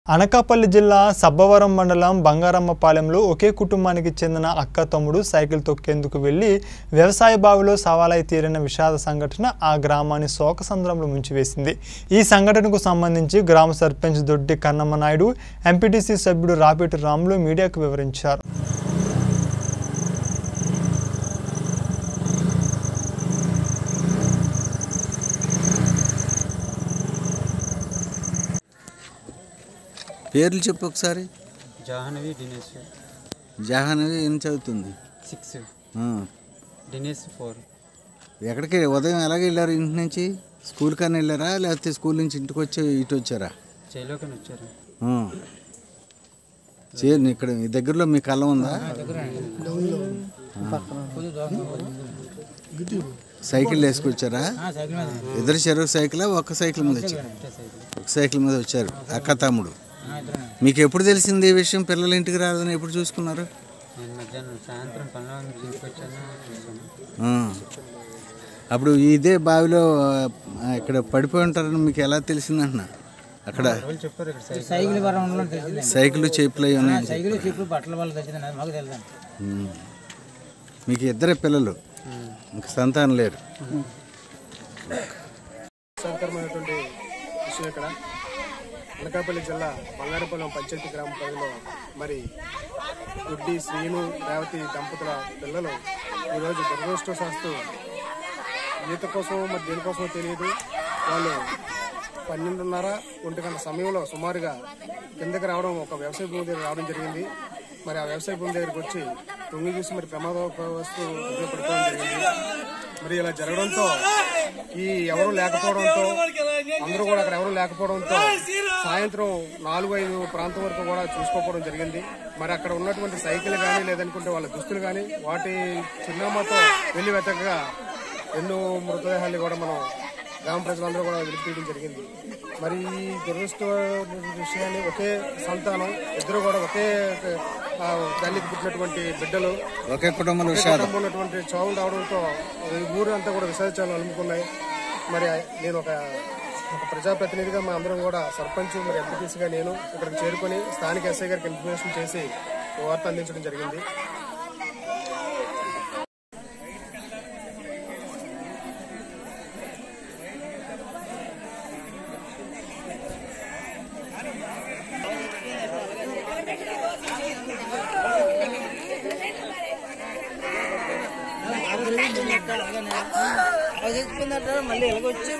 అనకాపల్లి జిల్లా సబ్బవరం మండలం బంగారమ్మపాలెంలో ఒకే కుటుంబానికి చెందిన అక్క తమ్ముడు సైకిల్ తొక్కేందుకు వెళ్లి వ్యవసాయ బావిలో సవాలై తీరిన విషాద సంఘటన ఆ గ్రామాన్ని శోకసంద్రంలో ముంచివేసింది ఈ సంఘటనకు సంబంధించి గ్రామ సర్పంచ్ దొడ్డి కన్నమ్మ నాయుడు ఎంపీటీసీ సభ్యుడు రాపేటి రాములు మీడియాకు వివరించారు పేర్లు చెప్పు ఒకసారి జాహ్నవి దినేష్ జహానవి ఏం చదువుతుంది సిక్స్ ఆ. దినేష్ ఫోర్ ఎక్కడికి ఉదయం ఎలాగ వెళ్ళారు ఇంటి నుంచి స్కూల్ కానీ వెళ్ళారా లేకపోతే స్కూల్ నుంచి ఇంటికి వచ్చి ఇటు వచ్చారా జైల్లోకి వచ్చారు ఆ. చే ఇక్కడ ఈ దగ్గరలో మీ కళ్ళ ఉందా సైకిల్ వేసుకొచ్చారా ఇద్దరు చెరువు సైకిల్ ఒక్క సైకిల్ మీద వచ్చారు ఒక సైకిల్ మీద వచ్చారు అక్క తమ్ముడు మీకు ఎప్పుడు తెలిసింది ఈ విషయం పిల్లలు ఇంటికి రాదని ఎప్పుడు చూసుకున్నారు నేను మధ్యాహ్నం సాయంత్రం పనుల ఇంటికి వచ్చాను చూసాను. ఆ. అప్పుడు ఇదే బావిలో ఆ, ఇక్కడ పడిపోయి ఉంటారని మీకు ఎలా తెలిసిందంటున్నా అక్కడ వాళ్ళు చెప్పారు ఇక్కడ సైకిల్ సైకిల్ వరం ఉండడం తెలిసింది సైకిల్ చేపులు అయి ఉన్నాయి సైకిల్ చెట్లు బట్టల వల్ల తెలిసింది అది మాకు తెలుసు ఉమ్. మీకు ఇద్దరే పిల్లలు ఇంక సంతానం లేరు సంకరమైనటువంటి విషయం ఇక్కడ అనకాపల్లి జిల్లా బంగారపాలెం పంచాయతీ గ్రామ పరిధిలో మరి గుడ్డి శ్రీను రేవతి దంపతుల పిల్లలు ఈరోజు దురదృష్టవశాస్తు ఈత కోసం మరి దేనికోసమో తెలియదు వాళ్ళు పన్నెండున్నర ఒంటి గంట సమయంలో సుమారుగా కిందకి రావడం ఒక వ్యవసాయ భూమి దగ్గర రావడం జరిగింది మరి ఆ వ్యవసాయ భూమి దగ్గరికి వచ్చి తొంగి చూసి మరి ప్రమాదవస్తు ఉపయోగపడుకోవడం జరిగింది మరి ఇలా జరగడంతో ఈ ఎవరు లేకపోవడంతో అందరూ కూడా అక్కడ ఎవరు లేకపోవడంతో సాయంత్రం నాలుగు ఐదు ప్రాంతం వరకు కూడా చూసుకోకపోవడం జరిగింది మరి అక్కడ ఉన్నటువంటి సైకిల్ కానీ లేదనుకుంటే వాళ్ళ దుస్తులు కానీ వాటి చిరునామాతో వెళ్లి వెతకగా ఎన్నో మృతదేహాలు కూడా మనం గ్రామ ప్రజలందరూ కూడా వెలిపితీయడం జరిగింది మరి ఈ దురదృష్ట విషయాన్ని ఒకే సంతానం ఇద్దరు కూడా ఒకే ఆ, తల్లికి పుట్టినటువంటి బిడ్డలు ఒకే కుటుంబంలో విషాదం కుటుంబంలో ఉన్నటువంటి చావులు రావడంతో ఈ ఊరు అంతా కూడా విసర్జనలు అలుముకున్నాయి మరి నేను ఒక ఒక ప్రజాప్రతినిధిగా మా అందరం కూడా సర్పంచ్ మరి ఎంపీటీసీగా నేను ఇక్కడికి చేరుకొని స్థానిక ఎస్ఐ గారికి ఇన్ఫర్మేషన్ చేసి వార్త అందించడం జరిగింది మళ్ళీ ఎలాగొచ్చి